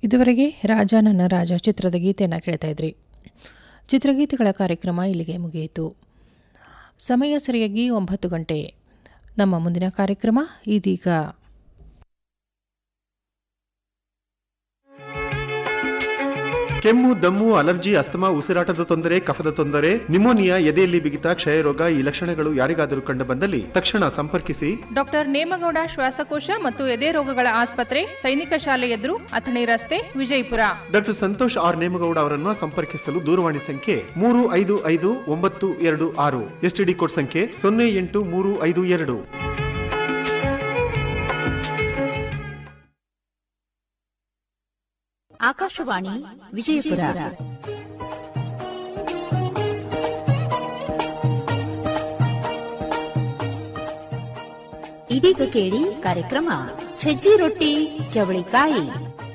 ಇದುವರೆಗೆ ರಾಜ ನನ್ನ ರಾಜ ಚಿತ್ರದ ಗೀತೆಯನ್ನು ಕೇಳ್ತಾ ಇದ್ರಿ ಚಿತ್ರಗೀತೆಗಳ ಕಾರ್ಯಕ್ರಮ ಇಲ್ಲಿಗೆ ಮುಗಿಯಿತು ಸಮಯ ಸರಿಯಾಗಿ ಒಂಬತ್ತು ಗಂಟೆ ನಮ್ಮ ಮುಂದಿನ ಕಾರ್ಯಕ್ರಮ ಇದೀಗ ಕೆಮ್ಮು ದಮ್ಮು ಅಲರ್ಜಿ ಅಸ್ತಮಾ ಉಸಿರಾಟದ ತೊಂದರೆ ಕಫದ ತೊಂದರೆ ನಿಮೋನಿಯಾ ಎದೆಯಲ್ಲಿ ಬಿಗಿತ ಕ್ಷಯರೋಗ ಈ ಲಕ್ಷಣಗಳು ಯಾರಿಗಾದರೂ ಕಂಡು ಬಂದಲ್ಲಿ ತಕ್ಷಣ ಸಂಪರ್ಕಿಸಿ ಡಾಕ್ಟರ್ ನೇಮಗೌಡ ಶ್ವಾಸಕೋಶ ಮತ್ತು ಎದೆ ರೋಗಗಳ ಆಸ್ಪತ್ರೆ ಸೈನಿಕ ಶಾಲೆ ಎದುರು ಅಥಣಿ ರಸ್ತೆ ವಿಜಯಪುರ ಡಾಕ್ಟರ್ ಸಂತೋಷ್ ಆರ್ ನೇಮಗೌಡ ಅವರನ್ನು ಸಂಪರ್ಕಿಸಲು ದೂರವಾಣಿ ಸಂಖ್ಯೆ ಮೂರು ಐದು ಐದು ಒಂಬತ್ತು ಎರಡು ಆರು ಎಸ್ಟಿಡಿ ಕೋಡ್ ಸಂಖ್ಯೆ ಸೊನ್ನೆ ಎಂಟು ಮೂರು ಐದು ಎರಡು ಆಕಾಶವಾಣಿ ವಿಜಯಪುರ ಇದೀಗ ಕೇಳಿ ಕಾರ್ಯಕ್ರಮ ಸಜ್ಜಿ ರೊಟ್ಟಿ ಚವಳಿಕಾಯಿ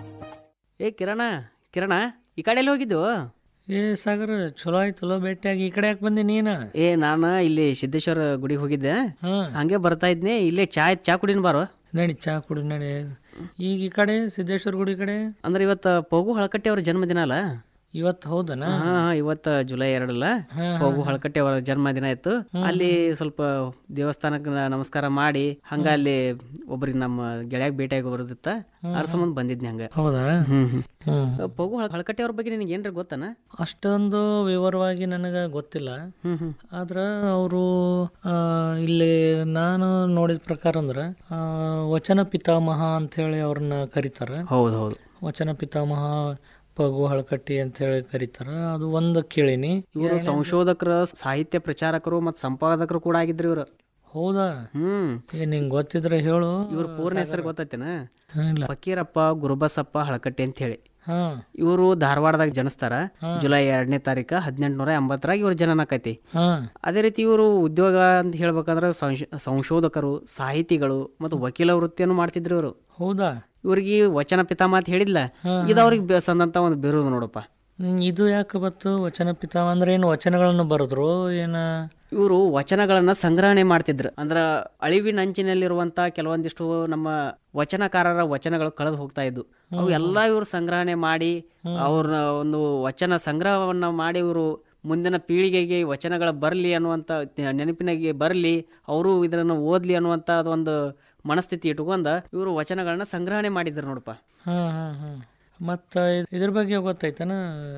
ಏ ಕಿರಣ ಕಿರಣ ಈ ಕಡೆ ಎಲ್ಲಿ ಹೋಗಿದ್ದು ಏ ಸಾಗರ್ ಚಲೋ ಆಯ್ತಲ್ಲೋ ಭೇಟಿಯಾಗಿ ಈ ಕಡೆ ಯಾಕೆ ಬಂದಿ ನೀನ ಏ ನಾನು ಇಲ್ಲಿ ಸಿದ್ದೇಶ್ವರ ಗುಡಿಗೆ ಹೋಗಿದ್ದೆ ಹಾ ಹಂಗೆ ಬರ್ತಾ ಇದ್ನಿ ಇಲ್ಲೇ ಚಾ ಚಾ ಕುಡಿನ ಬಾರೋ ನಡಿ ಚಾ ಕುಡಿ ನಡಿ ಈಗ ಈ ಕಡೆ ಸಿದ್ದೇಶ್ವರ ಗುಡಿ ಕಡೆ ಅಂದ್ರೆ ಇವತ್ತು ಪೋಗು ಹಳಕಟ್ಟಿ ಅವ್ರ ಜನ್ಮದಿನ ಅಲ್ಲ ಇವತ್ತು ಹೌದನ ಹಾ ಹಾ, ಇವತ್ತು ಜುಲೈ ಎರಡಲ್ಲ ಹಾ, ಪೋಗು ಹಳಕಟ್ಟಿ ಅವರ ಜನ್ಮದಿನ ಇತ್ತು ಅಲ್ಲಿ ಸ್ವಲ್ಪ ದೇವಸ್ಥಾನಕ್ಕೆ ನ- ನಮಸ್ಕಾರ ಮಾಡಿ ಹಂಗ ಅಲ್ಲಿ ಒಬ್ರಿಗೆ ನಮ್ಮ ಗೆಳೆಯಾಗ ಭೇಟಿಯಾಗಿ ಬರೋದಿತ್ತ ಅದ್ರ ಸಂಬಂಧ ಬಂದಿದ್ನಿ ಹಂಗ ಹೌದಾ ಹ್ಮ್ ಹ್ಮ್ ಹ್ಮ್ ಪೋಗು ಹಳ- ಹಳಕಟ್ಟಿ ಅವ್ರ ಬಗ್ಗೆ ನಿನಗೆ ಏನ್ರ ಗೊತ್ತನ ಅಷ್ಟೊಂದು ವಿವರವಾಗಿ ನನಗೆ ಗೊತ್ತಿಲ್ಲ ಹ್ಮ್ ಹ್ಮ್ ಆದ್ರ ಅವರು ಇಲ್ಲಿ ನಾನು ನೋಡಿದ ಪ್ರಕಾರ ಅಂದ್ರೆ ಆ, ವಚನ ಪಿತಾಮಹ ಅಂತ ಹೇಳಿ ಅವ್ರನ್ನ ಕರೀತಾರ ಹೌದು ಹೌದು ವಚನ ಪಿತಾಮಹ ಪಗು ಹಳಕಟ್ಟಿ ಅಂತ ಹೇಳಿ ಕರೀತಾರ ಅದು ಒಂದು ಕೇಳಿನಿ ಇವರು ಸಂಶೋಧಕರು ಸಾಹಿತ್ಯ ಪ್ರಚಾರಕರು ಮತ್ತು ಸಂಪಾದಕರು ಕೂಡ ಆಗಿದ್ರು ಇವರು ಹೌದಾ ಹ್ಮ್ ಏ ನಿಂಗೆ ಗೊತ್ತಿದ್ರೆ ಹೇಳು ಇವ್ರ ಪೂರ್ಣ ಹೆಸರು ಗೊತ್ತೈತೇನ ಹಾ, ಇಲ್ಲ ಫಕೀರಪ್ಪ ಗುರುಬಸಪ್ಪ ಹಳಕಟ್ಟಿ ಅಂತ ಹೇಳಿ ಹಾ ಇವರು ಧಾರವಾಡದಾಗ ಜನಿಸ್ತಾರ ಜುಲೈ ಎರಡನೇ ತಾರೀಕ ಹದಿನೆಂಟುನೂರ ಎಂಬತ್ತರಾಗ ಇವ್ರ ಜನನ ಆಕೈತಿ ಹಾ ಅದೇ ರೀತಿ ಇವರು ಉದ್ಯೋಗ ಅಂತ ಹೇಳ್ಬೇಕಂದ್ರೆ ಸಂಶ- ಸಂಶೋಧಕರು ಸಾಹಿತಿಗಳು ಮತ್ತು ವಕೀಲ ವೃತ್ತಿಯನ್ನು ಮಾಡ್ತಿದ್ರು ಇವರು ಹೌದಾ ಇವ್ರಿಗೆ ವಚನ ಪಿತಾಮ ಅಂತ ಹೇಳಿದ್ಲ ಇದು ಅವ್ರಿಗೆ ಸಂದಂತ ಒಂದು ಬಿರುದು ನೋಡಪ್ಪ ಹ್ಮ್, ಇದು ಯಾಕೆ ಬತ್ತು ವಚನ ಪಿತಾಮ ಅಂದ್ರೆ ಏನು ವಚನಗಳನ್ನು ಬರೆದ್ರು ಏನ ಇವರು ವಚನಗಳನ್ನ ಸಂಗ್ರಹಣೆ ಮಾಡ್ತಿದ್ರು ಅಂದ್ರ ಅಳಿವಿನಂಚಿನಲ್ಲಿರುವಂತ ಕೆಲವೊಂದಿಷ್ಟು ನಮ್ಮ ವಚನಕಾರರ ವಚನಗಳು ಕಳೆದು ಹೋಗ್ತಾ ಇದ್ವು ಅವು ಎಲ್ಲ ಇವರು ಸಂಗ್ರಹಣೆ ಮಾಡಿ ಅವ್ರ ಒಂದು ವಚನ ಸಂಗ್ರಹವನ್ನ ಮಾಡಿ ಇವರು ಮುಂದಿನ ಪೀಳಿಗೆಗೆ ವಚನಗಳ ಬರಲಿ ಅನ್ನುವಂಥ ನೆನಪಿನಾಗೆ ಬರಲಿ ಅವರು ಇದನ್ನು ಓದ್ಲಿ ಅನ್ನುವಂಥ ಒಂದು ಮನಸ್ಥಿತಿ ಇಟ್ಕೊಂಡ ಇವರು ವಚನಗಳನ್ನ ಸಂಗ್ರಹಣೆ ಮಾಡಿದ್ರು ನೋಡಪ್ಪ ಹಾ ಹಾ ಹಾ ಮತ್ತು ಇದ್ರ ಬಗ್ಗೆ ಗೊತ್ತಾಯ್ತನ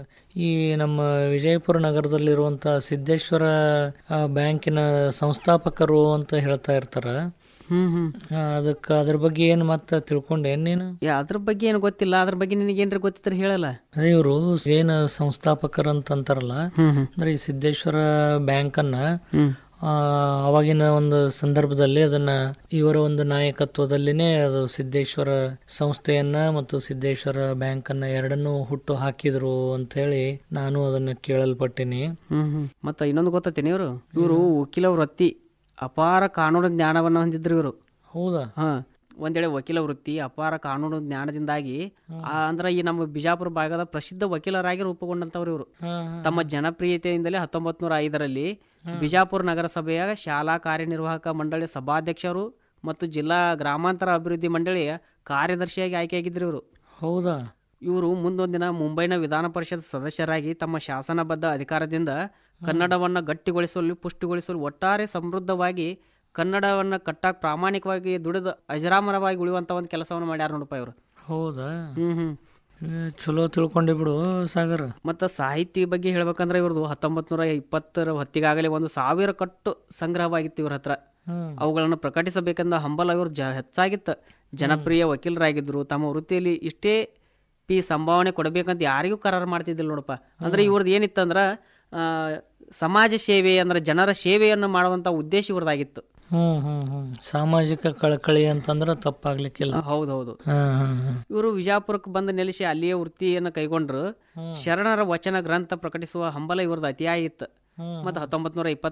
ಈ ನಮ್ಮ ವಿಜಯಪುರ ನಗರದಲ್ಲಿರುವಂಥ ಸಿದ್ದೇಶ್ವರ ಆ, ಬ್ಯಾಂಕಿನ ಸಂಸ್ಥಾಪಕರು ಅಂತ ಹೇಳ್ತಾ ಇರ್ತಾರ ಹ್ಮ್ ಹ್ಮ್ ಅದಕ್ಕೆ ಅದ್ರ ಬಗ್ಗೆ ಏನು ಮತ್ತೆ ತಿಳ್ಕೊಂಡೇನು ನೀನು ಯಾ ಅದ್ರ ಬಗ್ಗೆ ಏನು ಗೊತ್ತಿಲ್ಲ ಅದ್ರ ಬಗ್ಗೆ ನಿನಗೇನ್ರ ಗೊತ್ತಿದ್ರೆ ಹೇಳಲ್ಲ ಅದೇ ಇವರು ಏನು ಸಂಸ್ಥಾಪಕರು ಅಂತ ಅಂತಾರಲ್ಲ ಹ್ಮ್ ಹ್ಮ್ ಅಂದ್ರೆ ಈ ಸಿದ್ದೇಶ್ವರ ಬ್ಯಾಂಕನ್ನ ಹ್ಮ್ ಆ, ಅವಾಗಿನ ಒಂದು ಸಂದರ್ಭದಲ್ಲಿ ಅದನ್ನ ಇವರ ಒಂದು ನಾಯಕತ್ವದಲ್ಲಿನೇ ಅದು ಸಿದ್ದೇಶ್ವರ ಸಂಸ್ಥೆಯನ್ನ ಮತ್ತು ಸಿದ್ದೇಶ್ವರ ಬ್ಯಾಂಕ್ ಅನ್ನ ಎರಡನ್ನೂ ಹುಟ್ಟು ಹಾಕಿದ್ರು ಅಂತ ಹೇಳಿ ನಾನು ಅದನ್ನ ಕೇಳಲ್ಪಟ್ಟಿನಿ ಹ್ಮ್ ಹ್ಮ್ ಮತ್ತ ಇನ್ನೊಂದು ಗೊತ್ತೈತೇನೆ ಇವರು ಇವರು ವಕೀಲ ವೃತ್ತಿ ಅಪಾರ ಕಾನೂನು ಜ್ಞಾನವನ್ನ ಹೊಂದಿದ್ರು ಇವರು ಹೌದಾ ಹಾ ಒಂದ್ ವೇಳೆ ವಕೀಲ ವೃತ್ತಿ ಅಪಾರ ಕಾನೂನು ಜ್ಞಾನದಿಂದಾಗಿ ಆ, ಅಂದ್ರ ಈ ನಮ್ಮ ಬಿಜಾಪುರ ಭಾಗದ ಪ್ರಸಿದ್ಧ ವಕೀಲರಾಗಿ ರೂಪುಗೊಂಡಂತವ್ರು ಇವರು ಹಾ ತಮ್ಮ ಜನಪ್ರಿಯತೆಯಿಂದಲೇ ಹತ್ತೊಂಬತ್ ನೂರ ಐದರಲ್ಲಿ ಬಿಜಾಪುರ ನಗರಸಭೆಯ ಶಾಲಾ ಕಾರ್ಯನಿರ್ವಾಹಕ ಮಂಡಳಿ ಸಭಾಧ್ಯಕ್ಷರು ಮತ್ತು ಜಿಲ್ಲಾ ಗ್ರಾಮಾಂತರ ಅಭಿವೃದ್ಧಿ ಮಂಡಳಿಯ ಕಾರ್ಯದರ್ಶಿಯಾಗಿ ಆಯ್ಕೆಯಾಗಿದ್ರು ಇವರು ಹೌದಾ ಇವರು ಮುಂದೊಂದಿನ ಮುಂಬೈನ ವಿಧಾನ ಪರಿಷತ್ ಸದಸ್ಯರಾಗಿ ತಮ್ಮ ಶಾಸನಬದ್ಧ ಅಧಿಕಾರದಿಂದ ಕನ್ನಡವನ್ನು ಗಟ್ಟಿಗೊಳಿಸಲು ಪುಷ್ಟಿಗೊಳಿಸಲು ಒಟ್ಟಾರೆ ಸಮೃದ್ಧವಾಗಿ ಕನ್ನಡವನ್ನು ಕಟ್ಟಾಕ್ ಪ್ರಾಮಾಣಿಕವಾಗಿ ದುಡಿದ ಅಜರಾಮರವಾಗಿ ಉಳಿಯುವಂತ ಒಂದು ಕೆಲಸವನ್ನು ಮಾಡ್ಯಾರ ನೋಡಪ್ಪ ಇವರು ಹೌದಾ ಹ್ಮ್ ಹ್ಮ್ ಏ, ಚಲೋ ತಿಳ್ಕೊಂಡೆ ಬಿಡು ಸಾಗರ್ ಮತ್ತು ಸಾಹಿತ್ಯ ಬಗ್ಗೆ ಹೇಳ್ಬೇಕಂದ್ರೆ ಇವ್ರದ್ದು ಹತ್ತೊಂಬತ್ತು ನೂರ ಇಪ್ಪತ್ತರ ಹೊತ್ತಿಗಾಗಲೇ ಒಂದು ಸಾವಿರ ಕಟ್ಟು ಸಂಗ್ರಹವಾಗಿತ್ತು ಇವ್ರ ಹತ್ರ ಹ್ಮ್ ಅವುಗಳನ್ನು ಪ್ರಕಟಿಸಬೇಕೆಂದ ಹಂಬಲ ಇವರು ಜ ಹೆಚ್ಚಾಗಿತ್ತು ಜನಪ್ರಿಯ ವಕೀಲರಾಗಿದ್ರು ತಮ್ಮ ವೃತ್ತಿಯಲ್ಲಿ ಇಷ್ಟೇ ಪಿ ಸಂಭಾವನೆ ಕೊಡಬೇಕಂತ ಯಾರಿಗೂ ಕರಾರು ಮಾಡ್ತಿದ್ದಿಲ್ಲ ನೋಡಪ್ಪ ಅಂದ್ರೆ ಇವ್ರದ್ದು ಏನಿತ್ತಂದ್ರ ಆ, ಸಮಾಜ ಸೇವೆ ಅಂದ್ರೆ ಜನರ ಸೇವೆಯನ್ನು ಮಾಡುವಂತ ಉದ್ದೇಶ ಇವ್ರದಾಗಿತ್ತು ಹ್ಮ್ ಹ್ಮ್ ಹ್ಮ್ ಸಾಮಾಜಿಕ ಕಳಕಳಿ ಅಂತಂದ್ರೆ ತಪ್ಪಾಗ್ಲಿಕ್ಕಿಲ್ಲ ಹೌದೌದು ಹಾ ಹಾ ಹಾ ಇವರು ವಿಜಾಪುರಕ್ಕೆ ಬಂದು ನೆಲೆಸಿ ಅಲ್ಲಿಯೇ ವೃತ್ತಿಯನ್ನು ಕೈಗೊಂಡ್ರು ಶರಣರ ವಚನ ಗ್ರಂಥ ಪ್ರಕಟಿಸುವ ಹಂಬಲ ಇವ್ರದ್ದು ಅತಿಯಾಗಿತ್ತು ಹ್ಮ್ ಮತ್ತು ಹತ್ತೊಂಬತ್ತು ನೂರ